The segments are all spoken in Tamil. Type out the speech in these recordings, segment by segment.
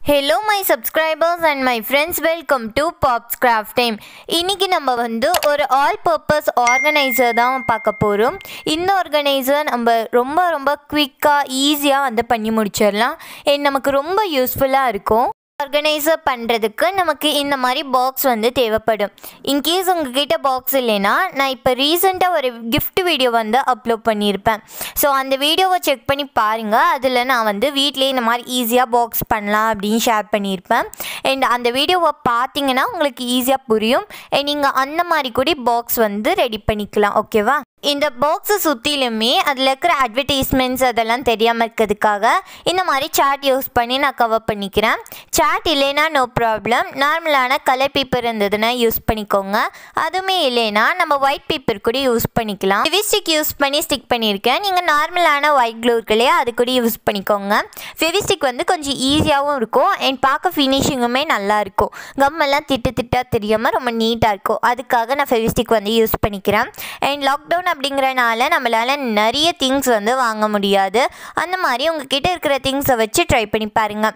hello my subscribers and my friends welcome to pops craft time இன்றைக்கி நம்ம வந்து ஒரு ஆல் பர்பஸ் ஆர்கனைசர் தான் பார்க்க போகிறோம் இந்த ஆர்கனைசர் நம்ம ரொம்ப ரொம்ப குவிக்காக ஈஸியாக வந்து பண்ணி முடிச்சிடலாம் and நமக்கு ரொம்ப யூஸ்ஃபுல்லாக இருக்கும் ஆர்கனைசர் பண்ணுறதுக்கு நமக்கு இந்த மாதிரி பாக்ஸ் வந்து தேவைப்படும் இன்கேஸ் உங்ககிட்ட பாக்ஸ் இல்லைன்னா நான் இப்போ ரீசெண்டாக ஒரு gift வீடியோ வந்து அப்லோட் பண்ணியிருப்பேன் ஸோ அந்த வீடியோவை செக் பண்ணி பாருங்கள் அதில் நான் வந்து வீட்டிலே இந்த மாதிரி ஈஸியாக பாக்ஸ் பண்ணலாம் அப்படின்னு ஷேர் பண்ணியிருப்பேன் அண்ட் அந்த வீடியோவை பார்த்தீங்கன்னா உங்களுக்கு ஈஸியாக புரியும் அண்ட் நீங்கள் அந்த மாதிரி கூட பாக்ஸ் வந்து ரெடி பண்ணிக்கலாம் ஓகேவா இந்த பாக்ஸை சுற்றிலுமே அதில் இருக்கிற அட்வர்டைஸ்மெண்ட்ஸ் அதெல்லாம் தெரியாமல் இருக்கிறதுக்காக இந்த மாதிரி சார்ட் யூஸ் பண்ணி நான் கவர் பண்ணிக்கிறேன் சார்ட் இல்லைன்னா நோ ப்ராப்ளம் நார்மலான கலர் பேப்பர் இருந்ததுன்னா யூஸ் பண்ணிக்கோங்க அதுவுமே இல்லைன்னா நம்ம ஒயிட் பேப்பர் கூட யூஸ் பண்ணிக்கலாம் ஃபெவிஸ்டிக் யூஸ் பண்ணி ஸ்டிக் பண்ணியிருக்கேன் நீங்கள் நார்மலான ஒயிட் க்ளூ இருக்கு இல்லையா அது கூட யூஸ் பண்ணிக்கோங்க ஃபெவிஸ்டிக் வந்து கொஞ்சம் ஈஸியாகவும் இருக்கும் அண்ட் பார்க்க ஃபினிஷிங்குமே நல்லா இருக்கும் கம் எல்லாம் திட்டு திட்டாக தெரியாமல் ரொம்ப நீட்டாக இருக்கும் அதுக்காக நான் ஃபெவிஸ்டிக் வந்து யூஸ் பண்ணிக்கிறேன் அண்ட் லாக்டவுன் அப்படிங்கிறனால நம்மளால் நிறைய திங்ஸ் வந்து வாங்க முடியாது அந்த மாதிரி உங்ககிட்ட இருக்கிற திங்ஸை வச்சு ட்ரை பண்ணி பாருங்கள்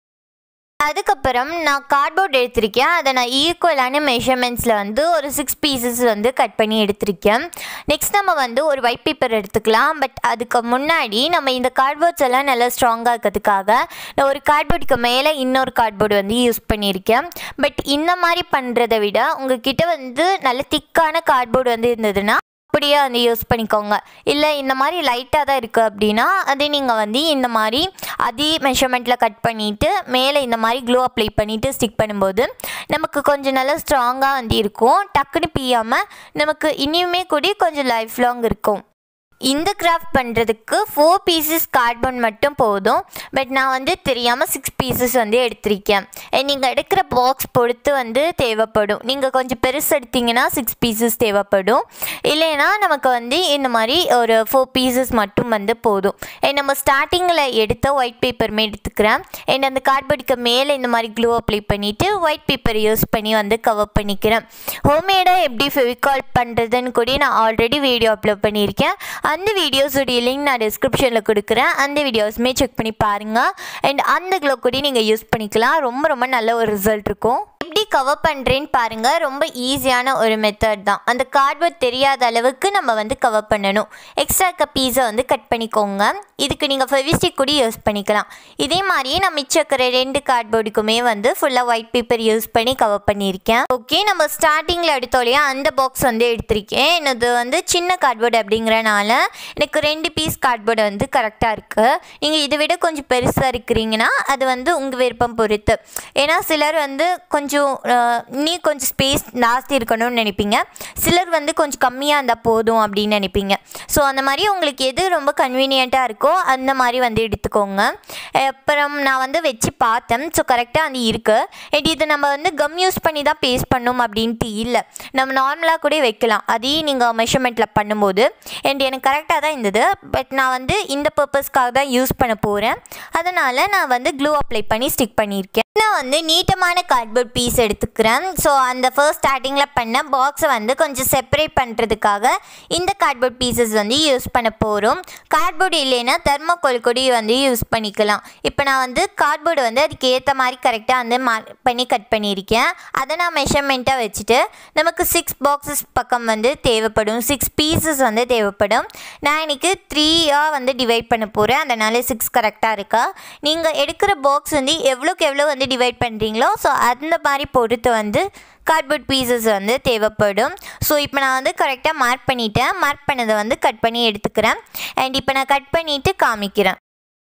அதுக்கப்புறம் நான் கார்ட்போர்ட் எடுத்திருக்கேன் அதை நான் ஈக்குவலான மெஷர்மெண்ட்ஸில் வந்து ஒரு சிக்ஸ் பீசஸ் வந்து கட் பண்ணி எடுத்திருக்கேன் நெக்ஸ்ட் நம்ம வந்து ஒரு ஒயிட் பேப்பர் எடுத்துக்கலாம் பட் அதுக்கு முன்னாடி நம்ம இந்த கார்ட்போர்ட்ஸ் எல்லாம் நல்லா ஸ்ட்ராங்காக இருக்கிறதுக்காக நான் ஒரு கார்ட்போர்டுக்கு மேலே இன்னொரு கார்ட்போர்டு வந்து யூஸ் பண்ணியிருக்கேன் பட் இந்த மாதிரி பண்ணுறதை விட உங்ககிட்ட வந்து நல்ல திக்கான கார்ட்போர்டு வந்து இருந்ததுன்னா அப்படியே வந்து யூஸ் பண்ணிக்கோங்க இல்லை இந்த மாதிரி லைட்டாக தான் இருக்குது அப்படின்னா அது நீங்கள் வந்து இந்த மாதிரி அதே மெஷர்மெண்ட்டில் கட் பண்ணிவிட்டு மேலே இந்த மாதிரி க்ளூ அப்ளை பண்ணிவிட்டு ஸ்டிக் பண்ணும்போது நமக்கு கொஞ்சம் நல்லா ஸ்ட்ராங்காக வந்து இருக்கும் டக்குன்னு பியாமல் நமக்கு இனியுமே கூட கொஞ்சம் லைஃப் லாங் இருக்கும் இந்த கிராஃப்ட் பண்ணுறதுக்கு ஃபோர் பீசஸ் கார்ட்போர்ட் மட்டும் போதும் பட் நான் வந்து தெரியாமல் சிக்ஸ் பீசஸ் வந்து எடுத்திருக்கேன் நீங்கள் எடுக்கிற பாக்ஸ் பொறுத்து வந்து தேவைப்படும் நீங்கள் கொஞ்சம் பெருசு எடுத்தீங்கன்னா சிக்ஸ் பீசஸ் தேவைப்படும் இல்லைன்னா நமக்கு வந்து இந்த மாதிரி ஒரு ஃபோர் பீசஸ் மட்டும் வந்து போதும் And நம்ம ஸ்டார்டிங்கில் எடுத்த ஒயிட் பேப்பருமே எடுத்துக்கிறேன் அண்ட் அந்த கார்ட்போர்டுக்கு மேலே இந்த மாதிரி க்ளூ அப்ளை பண்ணிவிட்டு ஒயிட் பேப்பர் யூஸ் பண்ணி வந்து கவர் பண்ணிக்கிறேன் ஹோம்மேடாக எப்படி ஃபெவிகால் பண்ணுறதுன்னு கூட நான் ஆல்ரெடி வீடியோ அப்லோட் பண்ணியிருக்கேன் அந்த வீடியோஸோடைய லிங்க் நான் டிஸ்கிரிப்ஷனில் கொடுக்குறேன் அந்த வீடியோஸுமே செக் பண்ணி பாருங்கள் அண்ட் அந்த க்ளோ கூட நீங்கள் யூஸ் பண்ணிக்கலாம் ரொம்ப ரொம்ப நல்ல ஒரு ரிசல்ட் இருக்கும் எப்படி கவர் பண்ணுறேன்னு பாருங்கள் ரொம்ப ஈஸியான ஒரு மெத்தட் தான் அந்த கார்ட்போர்ட் தெரியாத அளவுக்கு நம்ம வந்து கவர் பண்ணணும் எக்ஸ்ட்ரா இருக்க பீஸை வந்து கட் பண்ணிக்கோங்க இதுக்கு நீங்கள் ஃபெவிஸ்டிக் கூட யூஸ் பண்ணிக்கலாம் இதே மாதிரியே நான் மிச்சம் இருக்கிற ரெண்டு கார்ட்போர்டுக்குமே வந்து ஃபுல்லாக ஒயிட் பேப்பர் யூஸ் பண்ணி கவர் பண்ணியிருக்கேன் ஓகே நம்ம ஸ்டார்டிங்கில் எடுத்தோலையா அந்த பாக்ஸ் வந்து எடுத்திருக்கேன் எனது வந்து சின்ன கார்ட்போர்டு அப்படிங்கிறனால எனக்கு ரெண்டு பீஸ் கார்ட்போர்டு வந்து கரெக்டாக இருக்குது நீங்கள் இதை விட கொஞ்சம் பெருசாக இருக்கிறீங்கன்னா அது வந்து உங்கள் விருப்பம் பொறுத்து ஏன்னா சிலர் வந்து கொஞ்சம் அஹ், நீ கொஞ்சம் ஸ்பேஸ் ஜாஸ்தி இருக்கணும்னு நினைப்பீங்க சிலர் வந்து கொஞ்சம் கம்மியாக இருந்தால் போதும் அப்படின்னு நினைப்பீங்க ஸோ அந்த மாதிரி உங்களுக்கு எது ரொம்ப கன்வீனியண்ட்டாக இருக்கோ அந்த மாதிரி வந்து எடுத்துக்கோங்க அப்புறம் நான் வந்து வச்சு பார்த்தேன் ஸோ கரெக்டாக வந்து இருக்குது அண்ட் இது நம்ம வந்து கம் யூஸ் பண்ணி தான் பேஸ்ட் பண்ணணும் அப்படின்ட்டு இல்லை நம்ம நார்மலாக கூட வைக்கலாம் அதையும் நீங்கள் மெஷர்மெண்ட்டில் பண்ணும்போது அண்ட் எனக்கு கரெக்டாக தான் இருந்தது பட் நான் வந்து இந்த பர்பஸ்க்காக தான் யூஸ் பண்ண போகிறேன் அதனால் நான் வந்து க்ளூ அப்ளை பண்ணி ஸ்டிக் பண்ணியிருக்கேன் நான் வந்து நீட்டமான கார்ட்போர்ட் பீஸ் எடுத்துக்கிறேன் ஸோ அந்த ஃபர்ஸ்ட் ஸ்டார்டிங்கில் பண்ண பாக்ஸை வந்து கொஞ்சம் செப்பரேட் பண்ணுறதுக்காக இந்த கார்ட்போர்ட் பீசஸ் வந்து யூஸ் பண்ண போகிறோம் கார்ட்போர்டு இல்லைன்னா தெர்மோகோல் கூட வந்து யூஸ் பண்ணிக்கலாம் இப்போ நான் வந்து கார்ட்போர்டு வந்து அதுக்கு ஏற்ற மாதிரி கரெக்டாக வந்து மார்க் பண்ணி கட் பண்ணியிருக்கேன் அதை நான் மெஷர்மெண்ட்டாக வச்சுட்டு நமக்கு சிக்ஸ் பாக்ஸஸ் பக்கம் வந்து தேவைப்படும் சிக்ஸ் பீசஸ் வந்து தேவைப்படும் நான் இன்னைக்கு த்ரீயாக வந்து டிவைட் பண்ண போகிறேன் அதனால சிக்ஸ் கரெக்டாக இருக்கா நீங்கள் எடுக்கிற பாக்ஸ் வந்து எவ்வளோக்கு எவ்வளோ வந்து டிவைட் பண்ணுறீங்களோ ஸோ அந்த மாதிரி பொறுத்து வந்து கார்ட்போர்ட் பீசஸ் வந்து தேவைப்படும் ஸோ இப்போ நான் வந்து கரெக்டாக மார்க் பண்ணிட்டேன் மார்க் பண்ணதை வந்து கட் பண்ணி எடுத்துக்கிறேன் அண்ட் இப்போ நான் கட் பண்ணிவிட்டு காமிக்கிறேன்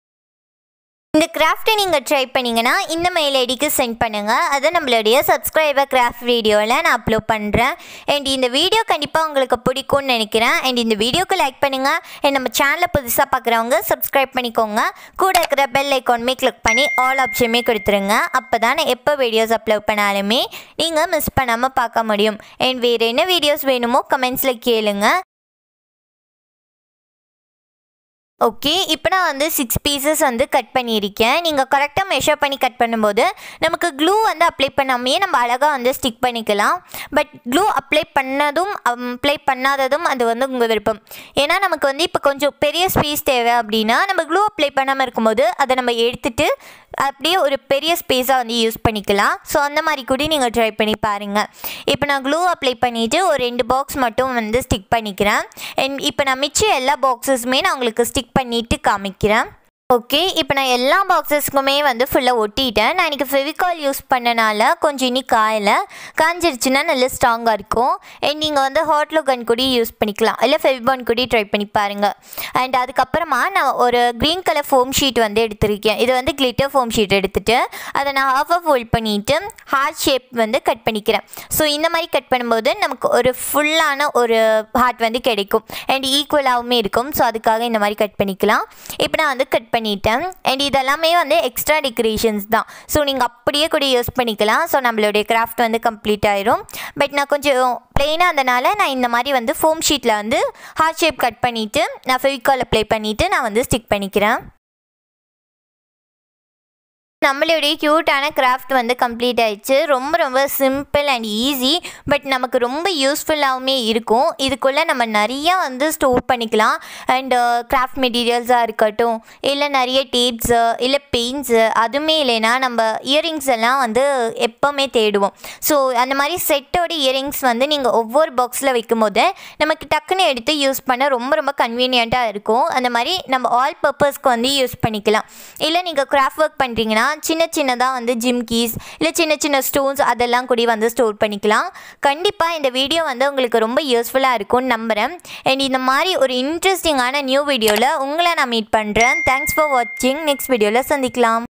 இந்த கிராஃப்ட்டை நீங்கள் ட்ரை பண்ணீங்கன்னா இந்த மெயில் ஐடிக்கு சென்ட் பண்ணுங்கள் அதை நம்மளுடைய சப்ஸ்கிரைபர் கிராஃப்ட் வீடியோவில் நான் அப்லோட் பண்ணுறேன் அண்ட் இந்த வீடியோ கண்டிப்பாக உங்களுக்கு பிடிக்கும்னு நினைக்கிறேன் அண்ட் இந்த வீடியோக்கு லைக் பண்ணுங்கள் அண்ட் நம்ம சேனலை புதுசாக பார்க்குறவங்க சப்ஸ்கிரைப் பண்ணிக்கோங்க கூட இருக்கிற பெல் ஐக்கானுமே கிளிக் பண்ணி ஆல் ஆப்ஷனுமே கொடுத்துருங்க அப்போ தான் நான் எப்போ வீடியோஸ் அப்லோட் பண்ணாலுமே நீங்கள் மிஸ் பண்ணாமல் பார்க்க முடியும் அண்ட் வேறு என்ன வீடியோஸ் வேணுமோ கமெண்ட்ஸில் கேளுங்க ஓகே இப்போ நான் வந்து சிக்ஸ் பீசஸ் வந்து கட் பண்ணியிருக்கேன் நீங்கள் கரெக்டாக மெஷர் பண்ணி கட் பண்ணும்போது நமக்கு க்ளூ வந்து அப்ளை பண்ணாமையே நம்ம அழகாக வந்து ஸ்டிக் பண்ணிக்கலாம் பட் க்ளூ அப்ளை பண்ணதும் அப்ளை பண்ணாததும் அது வந்து உங்கள் விருப்பம் ஏன்னா நமக்கு வந்து இப்போ கொஞ்சம் பெரிய ஸ்பேஸ் தேவை அப்படின்னா நம்ம க்ளூ அப்ளை பண்ணாமல் இருக்கும்போது அதை நம்ம எடுத்துட்டு அப்படியே ஒரு பெரிய ஸ்பேஸாக வந்து யூஸ் பண்ணிக்கலாம் ஸோ அந்த மாதிரி கூட நீங்கள் ட்ரை பண்ணி பாருங்கள் இப்போ நான் க்ளூ அப்ளை பண்ணிவிட்டு ஒரு ரெண்டு பாக்ஸ் மட்டும் வந்து ஸ்டிக் பண்ணிக்கிறேன் அண்ட் இப்போ நான் மிச்சம் எல்லா பாக்ஸஸுமே நான் உங்களுக்கு ஸ்டிக் பண்ணிவிட்டு காமிக்கிறேன் ஓகே இப்போ நான் எல்லா பாக்ஸஸ்க்குமே வந்து ஃபுல்லாக ஒட்டிட்டேன் நான் இன்றைக்கி ஃபெவிகால் யூஸ் பண்ணனால கொஞ்சம் இனி காயலை காஞ்சிருச்சுன்னா நல்ல ஸ்ட்ராங்காக இருக்கும் அண்ட் நீங்கள் வந்து ஹாட்லோ கன் கூட யூஸ் பண்ணிக்கலாம் இல்லை ஃபெவிபான் கூட ட்ரை பண்ணி பாருங்கள் அண்ட் அதுக்கப்புறமா நான் ஒரு க்ரீன் கலர் ஃபோம் ஷீட் வந்து எடுத்திருக்கேன் இது வந்து கிளிட்டர் ஃபோம் ஷீட் எடுத்துகிட்டு அதை நான் ஹாஃபாக ஃபோல்ட் பண்ணிவிட்டு ஹார்ட் ஷேப் வந்து கட் பண்ணிக்கிறேன் ஸோ இந்த மாதிரி கட் பண்ணும்போது நமக்கு ஒரு ஃபுல்லான ஒரு ஹார்ட் வந்து கிடைக்கும் அண்ட் ஈக்குவலாகவுமே இருக்கும் ஸோ அதுக்காக இந்த மாதிரி கட் பண்ணிக்கலாம் இப்போ நான் வந்து கட் பண்ணிட்டேன் அண்ட் இதெல்லாமே வந்து எக்ஸ்ட்ரா டெக்கரேஷன்ஸ் தான் ஸோ நீங்கள் அப்படியே கூட யூஸ் பண்ணிக்கலாம் ஸோ நம்மளுடைய கிராஃப்ட் வந்து கம்ப்ளீட் ஆயிரும் பட் நான் கொஞ்சம் பிளெயினாக இருந்தனால நான் இந்த மாதிரி வந்து ஃபோம் ஷீட்டில் வந்து ஹார்ட் ஷேப் கட் பண்ணிவிட்டு நான் ஃபெவிகால் அப்ளை பண்ணிவிட்டு நான் வந்து ஸ்டிக் பண்ணிக்கிறேன் நம்மளுடைய க்யூட்டான கிராஃப்ட் வந்து கம்ப்ளீட் ஆயிடுச்சு ரொம்ப ரொம்ப சிம்பிள் அண்ட் ஈஸி பட் நமக்கு ரொம்ப யூஸ்ஃபுல்லாகவுமே இருக்கும் இதுக்குள்ளே நம்ம நிறையா வந்து ஸ்டோர் பண்ணிக்கலாம் அண்டு கிராஃப்ட் மெட்டீரியல்ஸாக இருக்கட்டும் இல்லை நிறைய டேப்ஸு இல்லை பெயிண்ட்ஸு அதுவுமே இல்லைன்னா நம்ம இயரிங்ஸ் எல்லாம் வந்து எப்போவுமே தேடுவோம் ஸோ அந்த மாதிரி செட்டோட இயரிங்ஸ் வந்து நீங்கள் ஒவ்வொரு பாக்ஸில் வைக்கும்போது நமக்கு டக்குன்னு எடுத்து யூஸ் பண்ண ரொம்ப ரொம்ப கன்வீனியண்ட்டாக இருக்கும் அந்த மாதிரி நம்ம ஆல் பர்பஸ்க்கு வந்து யூஸ் பண்ணிக்கலாம் இல்லை நீங்கள் கிராஃப்ட் ஒர்க் பண்ணுறீங்கன்னா சின்ன சின்னதாக வந்து ஜிம்கீஸ் இல்லை சின்ன சின்ன ஸ்டோன்ஸ் அதெல்லாம் கூட வந்து ஸ்டோர் பண்ணிக்கலாம் கண்டிப்பாக இந்த வீடியோ வந்து உங்களுக்கு ரொம்ப யூஸ்ஃபுல்லாக இருக்கும்னு நம்புகிறேன் அண்ட் இந்த மாதிரி ஒரு இன்ட்ரெஸ்டிங்கான நியூ வீடியோவில் உங்களை நான் மீட் பண்ணுறேன் தேங்க்ஸ் ஃபார் வாட்சிங் நெக்ஸ்ட் வீடியோவில் சந்திக்கலாம்